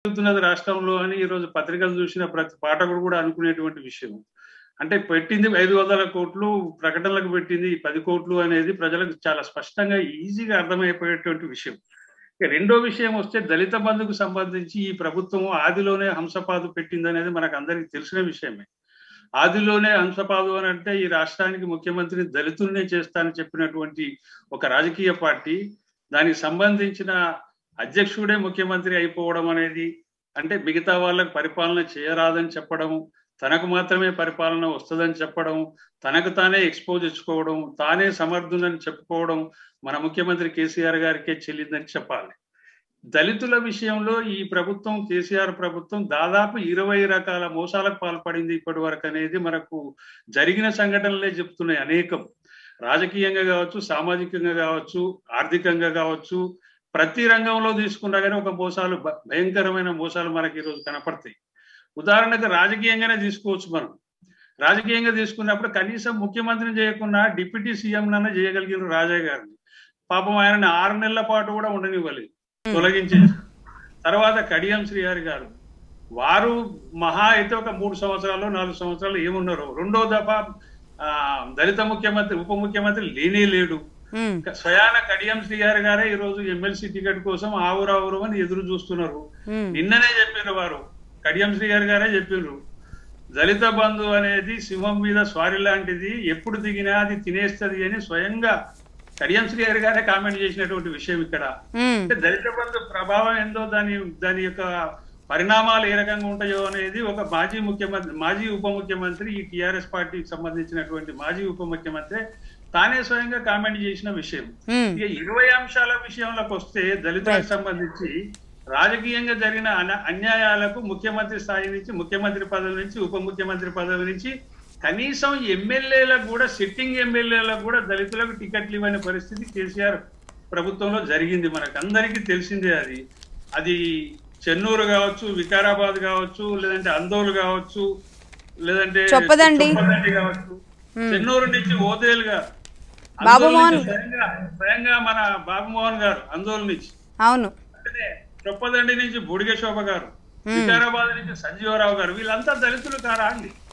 జరుగుతున్నది రాష్ట్రంలో అని ఈ రోజు పత్రికలు చూసిన ప్రతి పాఠకుడు కూడా అనుకునేటువంటి విషయం అంటే పెట్టింది ఐదు వందల కోట్లు ప్రకటనలకు పెట్టింది పది కోట్లు అనేది ప్రజలకు చాలా స్పష్టంగా ఈజీగా అర్థమైపోయేటువంటి విషయం ఇక రెండో విషయం వస్తే దళిత బంధుకు సంబంధించి ఈ ప్రభుత్వం ఆదిలోనే హంసపాదు పెట్టింది అనేది మనకు అందరికి తెలిసిన విషయమే ఆదిలోనే హంసపాదు అని అంటే ఈ రాష్ట్రానికి ముఖ్యమంత్రిని దళితుల్నే చేస్తానని చెప్పినటువంటి ఒక రాజకీయ పార్టీ దానికి సంబంధించిన అధ్యక్షుడే ముఖ్యమంత్రి అయిపోవడం అనేది అంటే మిగతా వాళ్ళకి పరిపాలన చేయరాదని చెప్పడం తనకు మాత్రమే పరిపాలన వస్తుందని చెప్పడం తనకు తానే ఎక్స్పోజ్ ఇచ్చుకోవడం తానే సమర్థులని చెప్పుకోవడం మన ముఖ్యమంత్రి కేసీఆర్ గారికే చెల్లిందని చెప్పాలి దళితుల విషయంలో ఈ ప్రభుత్వం కేసీఆర్ ప్రభుత్వం దాదాపు ఇరవై రకాల మోసాలకు పాల్పడింది ఇప్పటి వరకు అనేది మనకు జరిగిన సంఘటనలే చెప్తున్నాయి అనేకం రాజకీయంగా కావచ్చు సామాజికంగా కావచ్చు ఆర్థికంగా కావచ్చు ప్రతి రంగంలో తీసుకున్నా కానీ ఒక మోసాలు భ- భయంకరమైన మోసాలు మనకి ఈరోజు కనపడతాయి ఉదాహరణకు రాజకీయంగానే తీసుకోవచ్చు మనం రాజకీయంగా తీసుకున్నప్పుడు కనీసం ముఖ్యమంత్రిని చేయకుండా డిప్యూటీ సీఎం నన్న చేయగలిగిన రాజయ్య గారిని పాపం ఆయనని ఆరు నెలల పాటు కూడా ఉండనివ్వలేదు తొలగించేసి తర్వాత కడియం శ్రీహరి గారు వారు మహా అయితే ఒక మూడు సంవత్సరాలు నాలుగు సంవత్సరాలు ఏమున్నారు రెండో దఫా ఆ, దళిత ముఖ్యమంత్రి ఉప ముఖ్యమంత్రి లేనే లేడు ఉమ్, స్వయాన కడియం శ్రీహరి గారే ఈ రోజు ఎమ్మెల్సీ టికెట్ కోసం ఆవురు ఆవురు అని ఎదురు చూస్తున్నారు ఉమ్, నిన్ననే చెప్పారు వారు కడియం శ్రీహరి గారే చెప్పారు దళిత బంధు అనేది సింహం మీద స్వారీ లాంటిది ఎప్పుడు దిగినా అది తినేస్తది అని స్వయంగా కడియం శ్రీహరి గారే కామెంట్ చేసినటువంటి విషయం ఇక్కడ ఉమ్, అంటే దళిత బంధు ప్రభావం ఏందో దాని దాని యొక్క పరిణామాలు ఏ రకంగా ఉంటాయో అనేది ఒక మాజీ ముఖ్యమంత్రి మాజీ ఉప ముఖ్యమంత్రి ఈ టిఆర్ఎస్ పార్టీకి సంబంధించినటువంటి మాజీ ఉప ముఖ్యమంత్రి తానే స్వయంగా కామెంట్ చేసిన విషయం ఉమ్, ఇక ఇరవై అంశాల విషయంలోకి వస్తే దళితులకు సంబంధించి రాజకీయంగా జరిగిన అన- అన్యాయాలకు ముఖ్యమంత్రి స్థాయి నుంచి ముఖ్యమంత్రి పదవి నుంచి ఉప ముఖ్యమంత్రి పదవి నుంచి కనీసం ఎమ్మెల్యేలకు కూడా సిట్టింగ్ ఎమ్మెల్యేలకు కూడా దళితులకు టికెట్లు ఇవ్వని పరిస్థితి కేసీఆర్ ప్రభుత్వంలో జరిగింది మనకు అందరికీ తెలిసిందే అది అది చెన్నూరు కావచ్చు వికారాబాద్ కావచ్చు లేదంటే అందోలు కావచ్చు లేదంటే చొప్పదండి. చొప్పదండి కావచ్చు చెన్నూరు నుంచి ఓదేలు గారు బాబు అందోలు మోహన్. నుంచి స్వయంగా స్వయంగా మన బాబుమోహన్ గారు అందోలు నుంచి అవును అంటే చొప్పదండి నుంచి బుడిగ శోభ గారు వికారాబాద్ నుంచి సంజీవరావు గారు వీళ్ళంతా దళితులు కారా అండి